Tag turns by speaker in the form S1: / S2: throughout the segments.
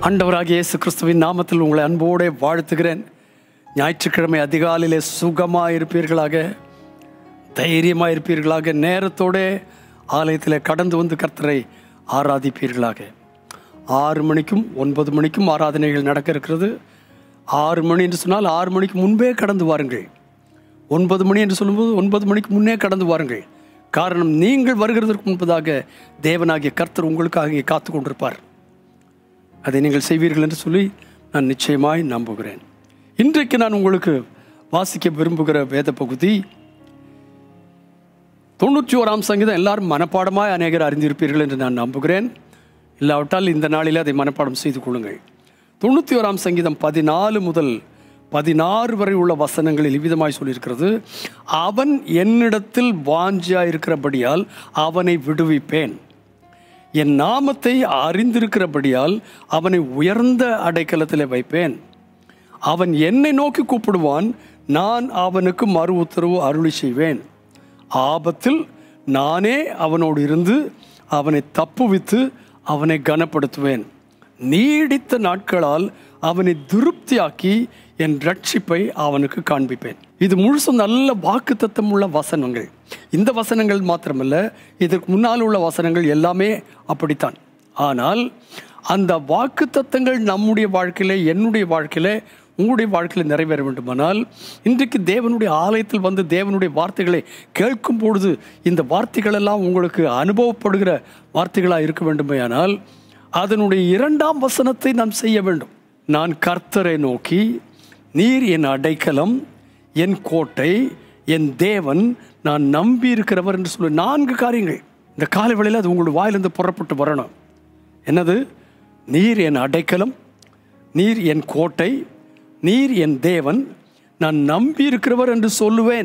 S1: ஆண்டவராகிய இயேசு கிறிஸ்துவின் நாமத்தில் உங்களை அன்போடு வாழ்த்துகிறேன் ஞாயிற்றுக்கிழமை அதிகாலையிலே சுகமாக இருப்பீர்களாக தைரியமாக இருப்பீர்களாக நேரத்தோட ஆலயத்தில் கடந்து வந்து கர்த்தரை ஆராதிப்பீர்களாக ஆறு மணிக்கும் ஒன்பது மணிக்கும் ஆராதனைகள் நடக்க இருக்கிறது ஆறு மணி என்று சொன்னால் ஆறு மணிக்கு முன்பே கடந்து வாருங்கள் ஒன்பது மணி என்று சொல்லும்போது ஒன்பது மணிக்கு முன்னே கடந்து வாருங்கள் காரணம் நீங்கள் வருகிறதற்கு முன்பதாக தேவனாகிய கர்த்தர் உங்களுக்காக இங்கே காத்து கொண்டிருப்பார் அதை நீங்கள் செய்வீர்கள் என்று சொல்லி நான் நிச்சயமாய் நம்புகிறேன் இன்றைக்கு நான் உங்களுக்கு வாசிக்க விரும்புகிற வேத பகுதி தொண்ணூற்றி ஓராம் சங்கீதம் எல்லாரும் மனப்பாடமாய் அநேகர் அறிந்திருப்பீர்கள் என்று நான் நம்புகிறேன் இல்லாவிட்டால் இந்த நாளில் அதை மனப்பாடம் செய்து கொள்ளுங்கள் தொண்ணூற்றி ஓராம் சங்கீதம் பதினாலு முதல் பதினாறு வரை உள்ள வசனங்களில் இவ்விதமாய் சொல்லியிருக்கிறது அவன் என்னிடத்தில் வாஞ்சியா இருக்கிறபடியால் அவனை விடுவிப்பேன் என் நாமத்தை அறிந்திருக்கிறபடியால் அவனை உயர்ந்த அடைக்கலத்தில் வைப்பேன் அவன் என்னை நோக்கி கூப்பிடுவான் நான் அவனுக்கு மறு உத்தரவு அருளி செய்வேன் ஆபத்தில் நானே அவனோடு இருந்து அவனை தப்புவித்து அவனை கனப்படுத்துவேன் நீடித்த நாட்களால் அவனை திருப்தியாக்கி என் ரட்சிப்பை அவனுக்கு காண்பிப்பேன் இது முழுசும் நல்ல வாக்கு உள்ள வசனங்கள் இந்த வசனங்கள் மாத்திரமல்ல இதற்கு முன்னால் உள்ள வசனங்கள் எல்லாமே அப்படித்தான் ஆனால் அந்த வாக்கு தத்தங்கள் நம்முடைய வாழ்க்கையில என்னுடைய வாழ்க்கையில உங்களுடைய வாழ்க்கையில் நிறைவேற வேண்டுமானால் இன்றைக்கு தேவனுடைய ஆலயத்தில் வந்து தேவனுடைய வார்த்தைகளை கேட்கும் பொழுது இந்த வார்த்தைகள் எல்லாம் உங்களுக்கு அனுபவப்படுகிற வார்த்தைகளாக இருக்க வேண்டுமேயானால் அதனுடைய இரண்டாம் வசனத்தை நாம் செய்ய வேண்டும் நான் கர்த்தரை நோக்கி நீர் என் அடைக்கலம் என் கோட்டை என் தேவன் நான் நம்பி இருக்கிறவர் என்று சொல்லி நான்கு காரியங்கள் இந்த காலை வேளையில் அது உங்களுடைய வாயிலிருந்து புறப்பட்டு வரணும் என்னது நீர் என் அடைக்கலம் நீர் என் கோட்டை நீர் என் தேவன் நான் நம்பி இருக்கிறவர் என்று சொல்லுவேன்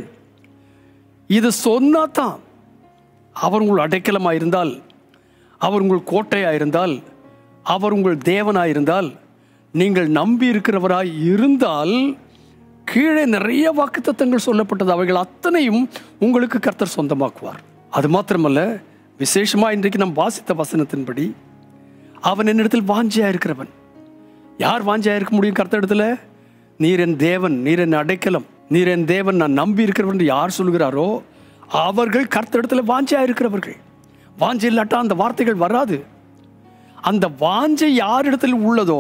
S1: இது சொன்னாதான் அவர் உங்கள் அடைக்கலமாக இருந்தால் அவர் உங்கள் கோட்டையாக இருந்தால் அவர் உங்கள் தேவனாக இருந்தால் நீங்கள் நம்பி இருக்கிறவராய் இருந்தால் கீழே நிறைய வாக்குத்தத்தங்கள் சொல்லப்பட்டது அவைகள் அத்தனையும் உங்களுக்கு கர்த்தர் சொந்தமாக்குவார் அது மாத்திரமல்ல விசேஷமா இன்றைக்கு நாம் வாசித்த வசனத்தின்படி அவன் என்னிடத்தில் வாஞ்சியா இருக்கிறவன் யார் வாஞ்சியா இருக்க முடியும் கர்த்தரிடத்துல நீர் என் தேவன் நீர் என் அடைக்கலம் நீர் என் தேவன் நான் நம்பி இருக்கிறவன் என்று யார் சொல்கிறாரோ அவர்கள் கர்த்தரிடத்துல வாஞ்சியா இருக்கிறவர்கள் வாஞ்சை இல்லாட்டா அந்த வார்த்தைகள் வராது அந்த வாஞ்சை யாரிடத்தில் உள்ளதோ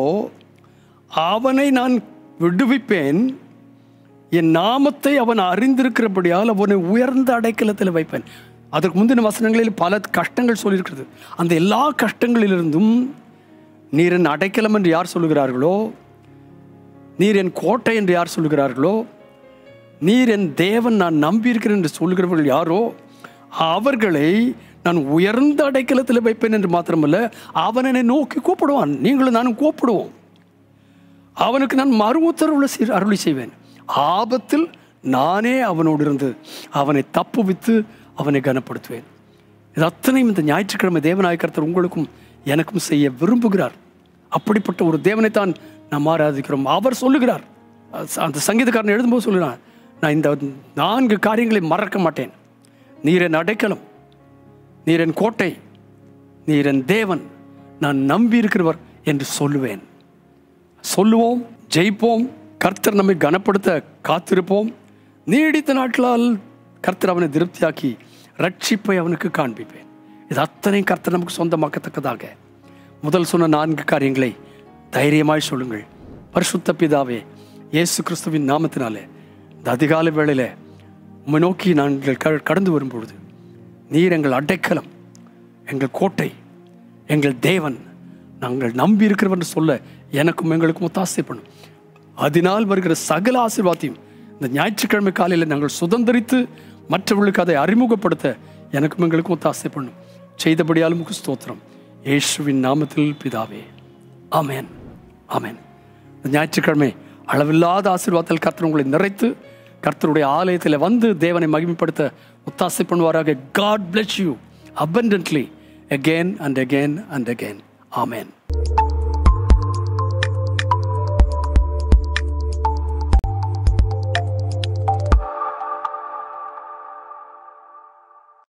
S1: அவனை நான் விடுவிப்பேன் என் நாமத்தை அவன் அறிந்திருக்கிறபடியால் அவனை உயர்ந்த அடைக்கலத்தில் வைப்பேன் அதற்கு முந்தின வசனங்களில் பல கஷ்டங்கள் சொல்லியிருக்கிறது அந்த எல்லா கஷ்டங்களிலிருந்தும் நீர் என் அடைக்கலம் என்று யார் சொல்லுகிறார்களோ நீர் என் கோட்டை என்று யார் சொல்லுகிறார்களோ நீர் என் தேவன் நான் நம்பியிருக்கிறேன் என்று சொல்லுகிறவர்கள் யாரோ அவர்களை நான் உயர்ந்த அடைக்கலத்தில் வைப்பேன் என்று மாத்திரமல்ல அவன் என்னை நோக்கி கூப்பிடுவான் நீங்களும் நானும் கூப்பிடுவோம் அவனுக்கு நான் மறு உத்தரவுல செய்- அருளி செய்வேன் ஆபத்தில் நானே அவனோடு இருந்து அவனை தப்புவித்து அவனை கனப்படுத்துவேன் இது அத்தனையும் இந்த ஞாயிற்றுக்கிழமை தேவநாய கர்த்தர் உங்களுக்கும் எனக்கும் செய்ய விரும்புகிறார் அப்படிப்பட்ட ஒரு தேவனைத்தான் நாம் ஆராதிக்கிறோம் அவர் சொல்லுகிறார் அ- அந்த சங்கீதக்காரன் எழுதும்போது சொல்லுறான் நான் இந்த நான்கு காரியங்களை மறக்க மாட்டேன் நீர் என் அடைக்கலம் நீர் என் கோட்டை நீர் என் தேவன் நான் நம்பி இருக்கிறவர் என்று சொல்லுவேன் சொல்லுவோம் ஜெயிப்போம் கர்த்தர் நம்மை கனப்படுத்த காத்திருப்போம் நீடித்த நாட்களால் கர்த்தர் அவனை திருப்தியாக்கி ரட்சிப்பை அவனுக்கு காண்பிப்பேன் இது அத்தனை கர்த்தர் நமக்கு சொந்தமாக்கத்தக்கதாக முதல் சொன்ன நான்கு காரியங்களை தைரியமாய் சொல்லுங்கள் பரிசுத்த பிதாவே இயேசு கிறிஸ்துவின் நாமத்தினாலே இந்த அதிகாலை வேளையில உம்மை நோக்கி நாங்கள் க- கடந்து வரும்பொழுது நீர் எங்கள் அடைக்கலம் எங்கள் கோட்டை எங்கள் தேவன் நாங்கள் நம்பி இருக்கிறவன் சொல்ல எனக்கும் எங்களுக்கும் ஒத்தாசை பண்ணும் அதனால் வருகிற சகல ஆசீர்வாதத்தையும் இந்த ஞாயிற்றுக்கிழமை காலையில் நாங்கள் சுதந்திரித்து மற்றவர்களுக்கு அதை அறிமுகப்படுத்த எனக்கும் எங்களுக்கும் ஒத்தாசை பண்ணும் செய்தபடியாலும் உமக்கு ஸ்தோத்திரம் இயேசுவின் நாமத்தில் பிதாவே ஆமென் ஆமென் இந்த ஞாயிற்றுக்கிழமை அளவில்லாத ஆசீர்வாதத்தில் கர்த்தர் உங்களை நிறைத்து கர்த்தருடைய ஆலயத்தில் வந்து தேவனை மகிமைப்படுத்த ஒத்தாசை பண்ணுவாராக God bless you abundantly again and again and again amen